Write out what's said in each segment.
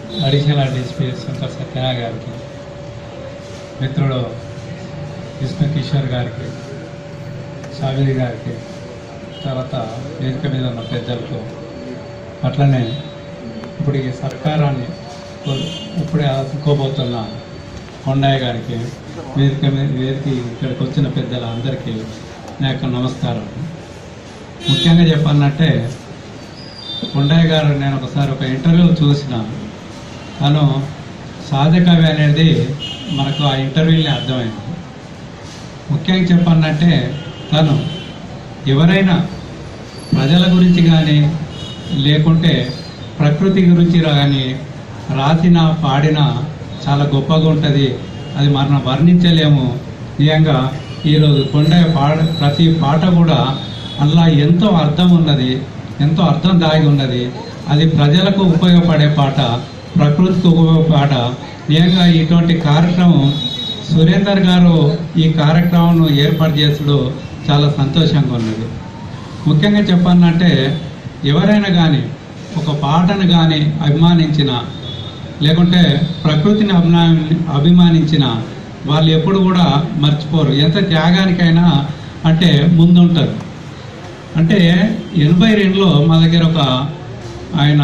Additional DSP Shankar Satyanarayana గారికి మిత్రుడు విష్ణు కిషోర్ గారికి సావిరి గారికి తర్వాత వేదిక మీద ఉన్న పెద్దలకు అట్లనే ఇప్పుడు ఈ సర్కారాన్ని కో- ఇప్పుడే ఆదుకోబోతున్న కొండయ్య గారికి వేదిక మీద వేదిక ఇక్కడికి వచ్చిన పెద్దల అందరికీ నా యొక్క నమస్కారం ముఖ్యంగా చెప్పాలంటే కొండయ్య గారు నేను ఒకసారి ఒక ఇంటర్వ్యూ చూసిన తను సాధకవి అనేది మనకు ఆ ఇంటర్వ్యూని అర్థమైంది ముఖ్యంగా చెప్పాలంటే తను ఎవరైనా ప్రజల గురించి కానీ లేకుంటే ప్రకృతి గురించి కానీ రాసిన పాడిన చాలా గొప్పగా ఉంటుంది అది మనం వర్ణించలేము నిజంగా ఈరోజు కొండయ్య పాడ ప్రతి పాట కూడా అందులో ఎంతో అర్థం ఉన్నది ఎంతో అర్థం దాగి ఉన్నది అది ప్రజలకు ఉపయోగపడే పాట ప్రకృతికి ఉపయోగపడే పాట నిజంగా ఇటువంటి కార్యక్రమం సురేందర్ గారు ఈ కార్యక్రమం ఏర్పాటు చేసుడు చాలా సంతోషంగా ఉన్నది ముఖ్యంగా చెప్పాలంటే ఎవరైనా కానీ ఒక పాటను కానీ అభిమానించిన లేకుంటే ప్రకృతిని అభిమా అభిమానించిన వాళ్ళు ఎప్పుడు కూడా మర్చిపోరు ఎంత త్యాగానికైనా అంటే ముందుంటారు అంటే ఎనభై రెండులో మా దగ్గర ఒక ఆయన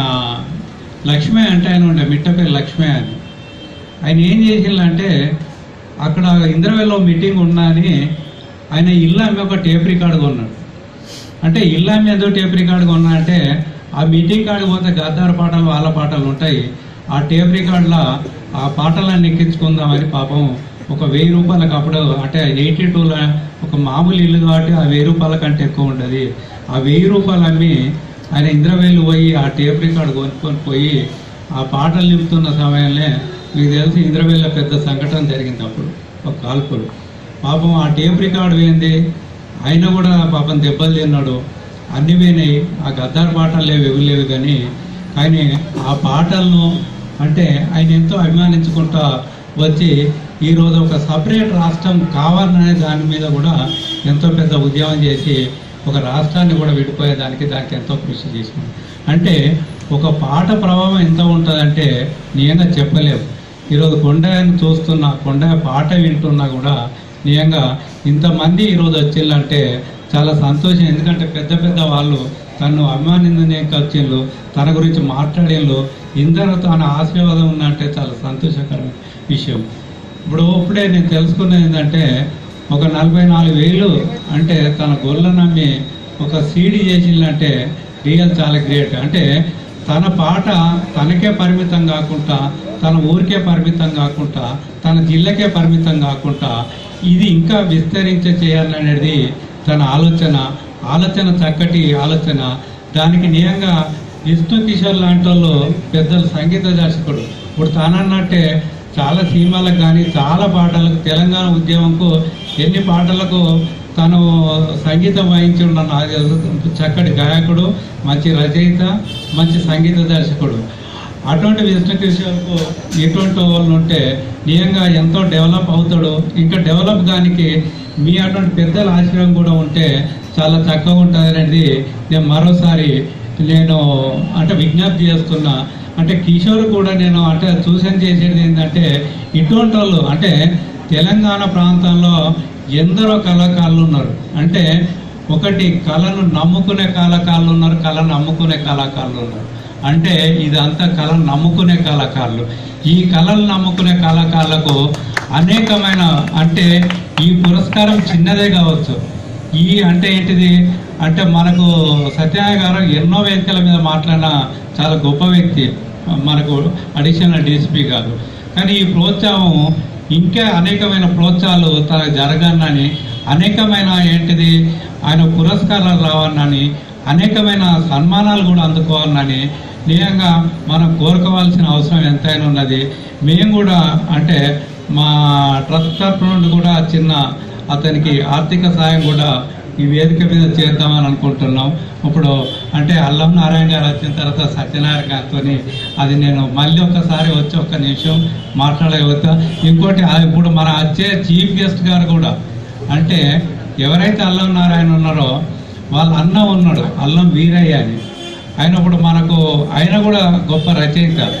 లక్ష్మే అంటే ఆయన ఉండే మిట్ట పేరు లక్ష్మే అని ఆయన ఏం చేసిందంటే అక్కడ ఇంద్రవెల్లో మీటింగ్ ఉన్నా అని ఆయన ఇల్లు అమ్మి ఒక టేప్ రికార్డు కొన్నాడు అంటే ఇల్లు అమ్మి ఏదో టేప్ రికార్డు కొన్నా అంటే ఆ మీటింగ్ కాడికి పోతే గద్దారు పాటలు వాళ్ళ పాటలు ఉంటాయి ఆ టేప్ రికార్డులో ఆ పాటలన్నీ ఎక్కించుకుందామని పాపం ఒక వెయ్యి రూపాయలకు అప్పుడు అంటే ఎయిటీ టూలో ఒక మామూలు ఇల్లు కాబట్టి ఆ వెయ్యి రూపాయల కంటే ఎక్కువ ఉండదు ఆ వెయ్యి రూపాయలు అమ్మి ఆయన ఇంద్రవేలు పోయి ఆ టేప్ రికార్డు కొనుక్కొని పోయి ఆ పాటలు నింపుతున్న సమయంలో మీకు తెలిసి ఇంద్రవేళ్ళ పెద్ద సంఘటన జరిగింది అప్పుడు ఒక కాల్పులు పాపం ఆ టేప్ రికార్డు ఏంది ఆయన కూడా పాపం దెబ్బలు తిన్నాడు అన్ని పోయినాయి ఆ గద్దార్ పాటలు లేవు ఇవి లేవు కానీ కానీ ఆ పాటలను అంటే ఆయన ఎంతో అభిమానించుకుంటా వచ్చి ఈరోజు ఒక సపరేట్ రాష్ట్రం కావాలనే దాని మీద కూడా ఎంతో పెద్ద ఉద్యమం చేసి ఒక రాష్ట్రాన్ని కూడా విడిపోయేదానికి దానికి ఎంతో కృషి చేసింది అంటే ఒక పాట ప్రభావం ఎంత ఉంటుందంటే నిజంగా చెప్పలేము ఈరోజు కొండని చూస్తున్నా కొండ పాట వింటున్నా కూడా నిజంగా ఇంతమంది ఈరోజు వచ్చిందంటే చాలా సంతోషం ఎందుకంటే పెద్ద పెద్ద వాళ్ళు తను అభిమానించడానికి వచ్చిండ్రు తన గురించి మాట్లాడేళ్ళు ఇందరూ తన ఆశీర్వాదం ఉన్నట్టే చాలా సంతోషకరమైన విషయం ఇప్పుడు ఇప్పుడే నేను తెలుసుకున్నది ఏంటంటే ఒక నలభై నాలుగు వేలు అంటే తన గొల్ల నమ్మి ఒక సీడీ చేసిందంటే రియల్ చాలా గ్రేట్ అంటే తన పాట తనకే పరిమితం కాకుండా తన ఊరికే పరిమితం కాకుండా తన జిల్లాకే పరిమితం కాకుండా ఇది ఇంకా విస్తరించే చేయాలనేది తన ఆలోచన ఆలోచన చక్కటి ఆలోచన దానికి నిజంగా విష్ణు కిషోర్ లాంటి వాళ్ళు పెద్దలు సంగీత దర్శకుడు ఇప్పుడు తానన్నట్టే చాలా సినిమాలకు కానీ చాలా పాటలకు తెలంగాణ ఉద్యమంకు ఎన్ని పాటలకు తను సంగీతం వహించి ఉన్న నాకు తెలుసు. చక్కటి గాయకుడు మంచి రచయిత మంచి సంగీత దర్శకుడు అటువంటి విష్ణు కిషోర్కు ఇటువంటి వాళ్ళు ఉంటే నిజంగా ఎంతో డెవలప్ అవుతాడు ఇంకా డెవలప్ కానికి మీ అటువంటి పెద్దల ఆశ్రయం కూడా ఉంటే చాలా చక్కగా ఉంటుంది అనేది నేను మరోసారి నేను అంటే విజ్ఞప్తి చేస్తున్నా అంటే కిషోర్ కూడా నేను అంటే సూచన చేసేది ఏంటంటే ఇటువంటి వాళ్ళు అంటే తెలంగాణ ప్రాంతంలో ఎందరో కళాకారులు ఉన్నారు అంటే ఒకటి కళను నమ్ముకునే కళాకారులు ఉన్నారు కళను అమ్ముకునే కళాకారులు ఉన్నారు అంటే ఇదంతా కళను నమ్ముకునే కళాకారులు ఈ కళలు నమ్ముకునే కళాకారులకు అనేకమైన అంటే ఈ పురస్కారం చిన్నదే కావచ్చు ఈ అంటే ఏంటిది అంటే మనకు సత్యనారాయణ గారు ఎన్నో వేదికల మీద మాట్లాడిన చాలా గొప్ప వ్యక్తి మనకు అడిషనల్ డిఎస్పీ గారు కానీ ఈ ప్రోత్సాహం ఇంకా అనేకమైన ప్రోత్సాహాలు తనకు జరగాలని అనేకమైన ఏంటిది ఆయన పురస్కారాలు రావాలని అనేకమైన సన్మానాలు కూడా అందుకోవాలని నిజంగా మనం కోరుకోవాల్సిన అవసరం ఎంతైనా ఉన్నది మేము కూడా అంటే మా ట్రస్ట్ తరఫు నుండి కూడా చిన్న అతనికి ఆర్థిక సాయం కూడా ఈ వేదిక మీద చేద్దామని అనుకుంటున్నాం ఇప్పుడు అంటే అల్లం నారాయణ గారు వచ్చిన తర్వాత సత్యనారాయణ గారితో అది నేను మళ్ళీ ఒక్కసారి వచ్చి ఒక్క నిమిషం మాట్లాడగలుగుతా ఇంకోటి ఆ ఇప్పుడు మన వచ్చే చీఫ్ గెస్ట్ గారు కూడా అంటే ఎవరైతే అల్లం నారాయణ ఉన్నారో వాళ్ళ అన్న ఉన్నాడు అల్లం వీరయ్య అని ఆయన ఇప్పుడు మనకు ఆయన కూడా గొప్ప రచయిత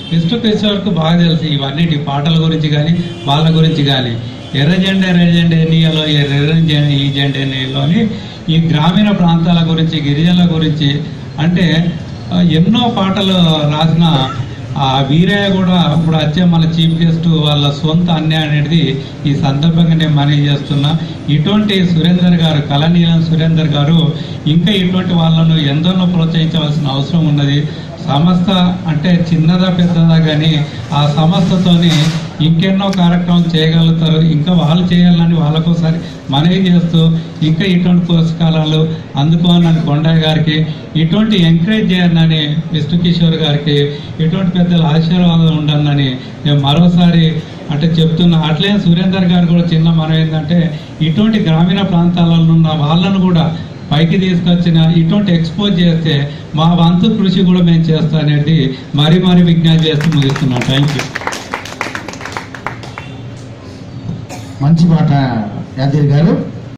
విష్ణు కిషోర్కు బాగా తెలుసు ఇవన్నిటి పాటల గురించి కానీ వాళ్ళ గురించి కానీ ఎర్ర జెండా ఎర్ర జెండా ఎన్నియలో ఎర్ర జెండా ఈ జెండా ఎన్నియలోని ఈ గ్రామీణ ప్రాంతాల గురించి గిరిజనుల గురించి అంటే ఆ, ఎన్నో పాటలు రాసిన ఆ వీరయ్య కూడా ఇప్పుడు వచ్చే మన చీఫ్ గెస్ట్ వాళ్ళ సొంత అన్యాయం అనేది ఈ సందర్భంగా నేను మనవి చేస్తున్నా ఇటువంటి సురేందర్ గారు కళనీలం సురేందర్ గారు ఇంకా ఇటువంటి వాళ్ళను ఎందరినో ప్రోత్సహించవలసిన అవసరం ఉన్నది సంస్థ అంటే చిన్నదా పెద్దదా కానీ ఆ సంస్థతోని ఇంకెన్నో కార్యక్రమాలు చేయగలుగుతారు ఇంకా వాళ్ళు చేయాలని వాళ్ళకోసారి మనవి చేస్తూ ఇంకా ఇటువంటి పురస్కారాలు అందుకోనని కొండయ్య గారికి ఇటువంటి ఎంకరేజ్ చేయాలని విష్ణు కిషోర్ గారికి ఇటువంటి పెద్దల ఆశీర్వాదం ఉండాలని నేను మరోసారి అంటే చెప్తున్నా అట్లే సురేందర్ గారు కూడా చిన్న మనం ఏంటంటే ఇటువంటి గ్రామీణ ప్రాంతాలలో ఉన్న వాళ్ళను కూడా పైకి తీసుకొచ్చిన ఇటువంటి ఎక్స్పోజ్ చేస్తే మా వంతు కృషి కూడా మేము చేస్తాం అనేది మరీ మరీ విజ్ఞప్తి చేస్తూ ముగిస్తున్నాం థ్యాంక్ యూ మంచి పాట యాదగిరి గారు